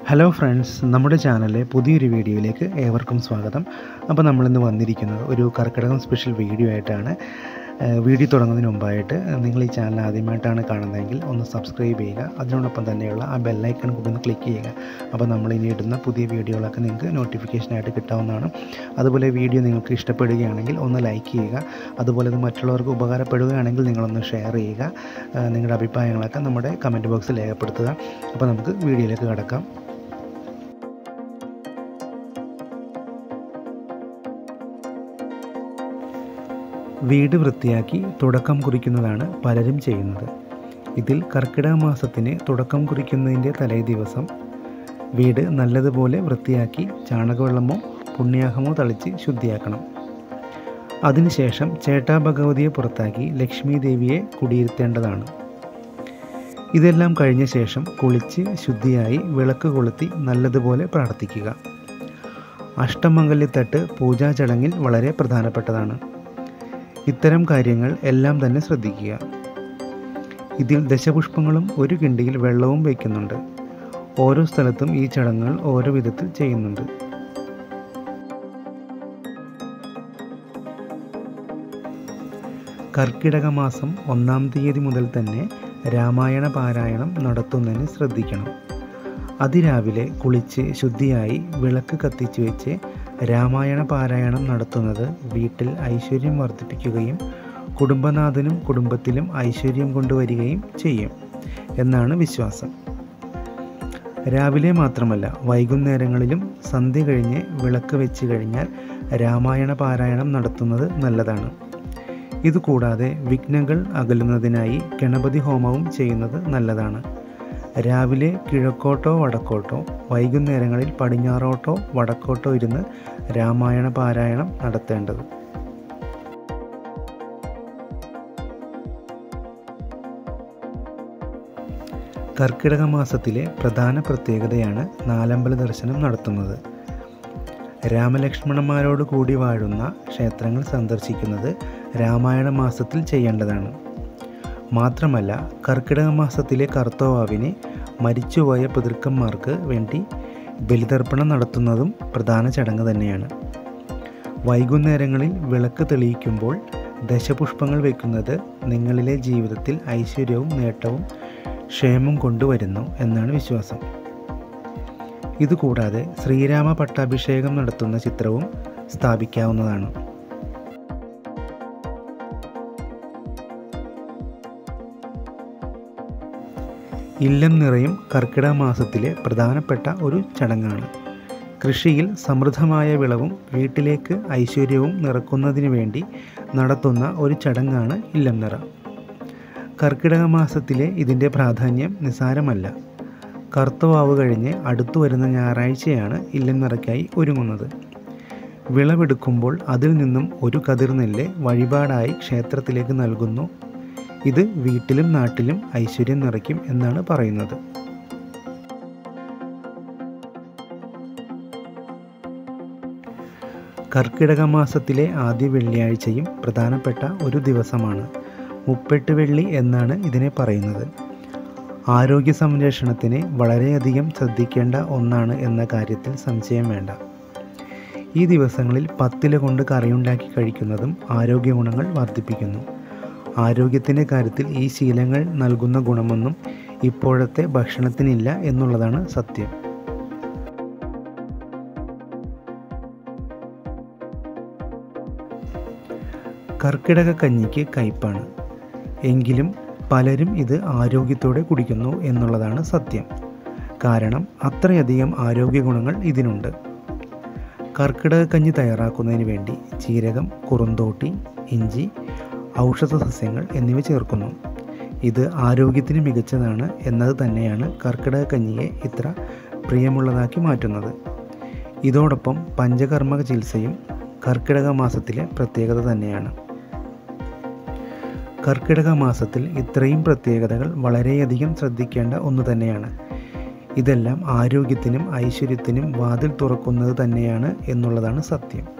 hello friends നമ്മുടെ ചാനലിലെ പുതിയൊരു വീഡിയോയിലേക്ക് ഏവർക്കും സ്വാഗതം അപ്പോൾ നമ്മളിന്ന് വന്നിരിക്കുന്നത് ഒരു കർക്കിടകം സ്പെഷ്യൽ വീഡിയോ ആയിട്ടാണ് ഏഹ് വീഡിയോ തുടങ്ങുന്നതിന് മുമ്പായിട്ട് നിങ്ങൾ ഈ ചാനൽ ആദ്യമായിട്ടാണ് കാണുന്നതെങ്കിൽ ഒന്ന് സബ്സ്ക്രൈബ് ചെയ്യുക അതിനോടൊപ്പം തന്നെയുള്ള ആ ബെല്ലൈക്കൺ കൂടി ഒന്ന് ക്ലിക്ക് ചെയ്യുക അപ്പോൾ നമ്മൾ ഇനി ഇടുന്ന പുതിയ വീഡിയോകളൊക്കെ നിങ്ങൾക്ക് നോട്ടിഫിക്കേഷനായിട്ട് കിട്ടാവുന്നതാണ് അതുപോലെ വീഡിയോ നിങ്ങൾക്ക് ഇഷ്ടപ്പെടുകയാണെങ്കിൽ ഒന്ന് ലൈക്ക് ചെയ്യുക അതുപോലെ ഇത് മറ്റുള്ളവർക്ക് ഉപകാരപ്പെടുകയാണെങ്കിൽ നിങ്ങളൊന്ന് ഷെയർ ചെയ്യുക ഏഹ് നിങ്ങളുടെ അഭിപ്രായങ്ങളൊക്കെ നമ്മുടെ കമൻറ്റ് ബോക്സിൽ രേഖപ്പെടുത്തുക അപ്പോൾ നമുക്ക് വീഡിയോയിലേക്ക് കടക്കാം വീട് വൃത്തിയാക്കി തുടക്കം കുറിക്കുന്നതാണ് പലരും ചെയ്യുന്നത് ഇതിൽ കർക്കിടക മാസത്തിന് തുടക്കം കുറിക്കുന്നതിൻ്റെ തലേ ദിവസം വീട് നല്ലതുപോലെ വൃത്തിയാക്കി ചാണകവെള്ളമോ പുണ്യാഹമോ തളിച്ച് ശുദ്ധിയാക്കണം അതിനുശേഷം ചേട്ടാ ഭഗവതിയെ പുറത്താക്കി ലക്ഷ്മി ദേവിയെ കുടിയിരുത്തേണ്ടതാണ് ഇതെല്ലാം കഴിഞ്ഞ ശേഷം കുളിച്ച് ശുദ്ധിയായി വിളക്ക് കൊളുത്തി നല്ലതുപോലെ പ്രാർത്ഥിക്കുക അഷ്ടമംഗല്യത്തട്ട് പൂജാ ചടങ്ങിൽ വളരെ പ്രധാനപ്പെട്ടതാണ് ഇത്തരം കാര്യങ്ങൾ എല്ലാം തന്നെ ശ്രദ്ധിക്കുക ഇതിൽ ദശപുഷ്പങ്ങളും ഒരു കിണ്ടിയിൽ വെള്ളവും വയ്ക്കുന്നുണ്ട് ഓരോ സ്ഥലത്തും ഈ ചടങ്ങുകൾ ഓരോ വിധത്തിൽ ചെയ്യുന്നുണ്ട് കർക്കിടക മാസം ഒന്നാം തീയതി മുതൽ തന്നെ രാമായണ പാരായണം നടത്തുന്നതിന് ശ്രദ്ധിക്കണം അതിരാവിലെ കുളിച്ച് ശുദ്ധിയായി വിളക്ക് കത്തിച്ചു വെച്ച് രാമായണ പാരായണം നടത്തുന്നത് വീട്ടിൽ ഐശ്വര്യം വർദ്ധിപ്പിക്കുകയും കുടുംബനാഥനും കുടുംബത്തിലും ഐശ്വര്യം കൊണ്ടുവരികയും ചെയ്യും എന്നാണ് വിശ്വാസം രാവിലെ മാത്രമല്ല വൈകുന്നേരങ്ങളിലും സന്ധ്യ കഴിഞ്ഞ് വിളക്ക് വെച്ച് കഴിഞ്ഞാൽ രാമായണ പാരായണം നടത്തുന്നത് നല്ലതാണ് ഇതുകൂടാതെ വിഘ്നങ്ങൾ അകലുന്നതിനായി ഗണപതി ഹോമവും ചെയ്യുന്നത് നല്ലതാണ് രാവിലെ കിഴക്കോട്ടോ വടക്കോട്ടോ വൈകുന്നേരങ്ങളിൽ പടിഞ്ഞാറോട്ടോ വടക്കോട്ടോ ഇരുന്ന് രാമായണ പാരായണം നടത്തേണ്ടത് കർക്കിടക മാസത്തിലെ പ്രധാന പ്രത്യേകതയാണ് നാലമ്പല ദർശനം നടത്തുന്നത് രാമലക്ഷ്മണന്മാരോട് കൂടി വാഴുന്ന ക്ഷേത്രങ്ങൾ സന്ദർശിക്കുന്നത് രാമായണ മാസത്തിൽ ചെയ്യേണ്ടതാണ് മാത്രമല്ല കർക്കിടക മാസത്തിലെ കർത്തവാവിന് മരിച്ചുപോയ പിതൃക്കന്മാർക്ക് വേണ്ടി ബലിതർപ്പണം നടത്തുന്നതും പ്രധാന ചടങ്ങ് തന്നെയാണ് വൈകുന്നേരങ്ങളിൽ വിളക്ക് തെളിയിക്കുമ്പോൾ ദശപുഷ്പങ്ങൾ വയ്ക്കുന്നത് നിങ്ങളിലെ ജീവിതത്തിൽ ഐശ്വര്യവും നേട്ടവും ക്ഷേമം കൊണ്ടുവരുന്നു എന്നാണ് വിശ്വാസം ഇതുകൂടാതെ ശ്രീരാമ പട്ടാഭിഷേകം നടത്തുന്ന ചിത്രവും സ്ഥാപിക്കാവുന്നതാണ് ഇല്ലം നിറയും കർക്കിടക മാസത്തിലെ പ്രധാനപ്പെട്ട ഒരു ചടങ്ങാണ് കൃഷിയിൽ സമൃദ്ധമായ വിളവും വീട്ടിലേക്ക് ഐശ്വര്യവും നിറക്കുന്നതിന് വേണ്ടി നടത്തുന്ന ഒരു ചടങ്ങാണ് ഇല്ലം നിറ കർക്കിടക മാസത്തിലെ ഇതിൻ്റെ പ്രാധാന്യം നിസാരമല്ല കർത്തവാവ് കഴിഞ്ഞ് അടുത്തു വരുന്ന ഞായറാഴ്ചയാണ് ഇല്ലം നിറയ്ക്കായി ഒരുങ്ങുന്നത് വിളവെടുക്കുമ്പോൾ അതിൽ നിന്നും ഒരു കതിർ നെല്ല് വഴിപാടായി ക്ഷേത്രത്തിലേക്ക് നൽകുന്നു ഇത് വീട്ടിലും നാട്ടിലും ഐശ്വര്യം നിറയ്ക്കും എന്നാണ് പറയുന്നത് കർക്കിടക മാസത്തിലെ ആദ്യ വെള്ളിയാഴ്ചയും പ്രധാനപ്പെട്ട ഒരു ദിവസമാണ് മുപ്പെട്ട് വെള്ളി എന്നാണ് ഇതിനെ പറയുന്നത് ആരോഗ്യ സംരക്ഷണത്തിന് വളരെയധികം ശ്രദ്ധിക്കേണ്ട ഒന്നാണ് എന്ന കാര്യത്തിൽ സംശയം വേണ്ട ഈ ദിവസങ്ങളിൽ പത്തില കൊണ്ട് കറിയുണ്ടാക്കി കഴിക്കുന്നതും ആരോഗ്യ ഗുണങ്ങൾ വർദ്ധിപ്പിക്കുന്നു ആരോഗ്യത്തിൻ്റെ കാര്യത്തിൽ ഈ ശീലങ്ങൾ നൽകുന്ന ഗുണമൊന്നും ഇപ്പോഴത്തെ ഭക്ഷണത്തിനില്ല എന്നുള്ളതാണ് സത്യം കർക്കിടക കഞ്ഞിക്ക് കയ്പാണ് എങ്കിലും പലരും ഇത് ആരോഗ്യത്തോടെ കുടിക്കുന്നു എന്നുള്ളതാണ് സത്യം കാരണം അത്രയധികം ആരോഗ്യ ഗുണങ്ങൾ ഇതിനുണ്ട് കർക്കിടക കഞ്ഞി തയ്യാറാക്കുന്നതിന് വേണ്ടി ജീരകം കുറുന്തോട്ടി ഇഞ്ചി ഔഷധ സസ്യങ്ങൾ എന്നിവ ചേർക്കുന്നു ഇത് ആരോഗ്യത്തിന് മികച്ചതാണ് എന്നത് തന്നെയാണ് കർക്കിടക കഞ്ഞിയെ ഇത്ര പ്രിയമുള്ളതാക്കി മാറ്റുന്നത് ഇതോടൊപ്പം പഞ്ചകർമ്മ ചികിത്സയും കർക്കിടക മാസത്തിലെ പ്രത്യേകത തന്നെയാണ് കർക്കിടക മാസത്തിൽ ഇത്രയും പ്രത്യേകതകൾ വളരെയധികം ശ്രദ്ധിക്കേണ്ട ഒന്ന് തന്നെയാണ് ഇതെല്ലാം ആരോഗ്യത്തിനും ഐശ്വര്യത്തിനും വാതിൽ തുറക്കുന്നത് തന്നെയാണ് എന്നുള്ളതാണ് സത്യം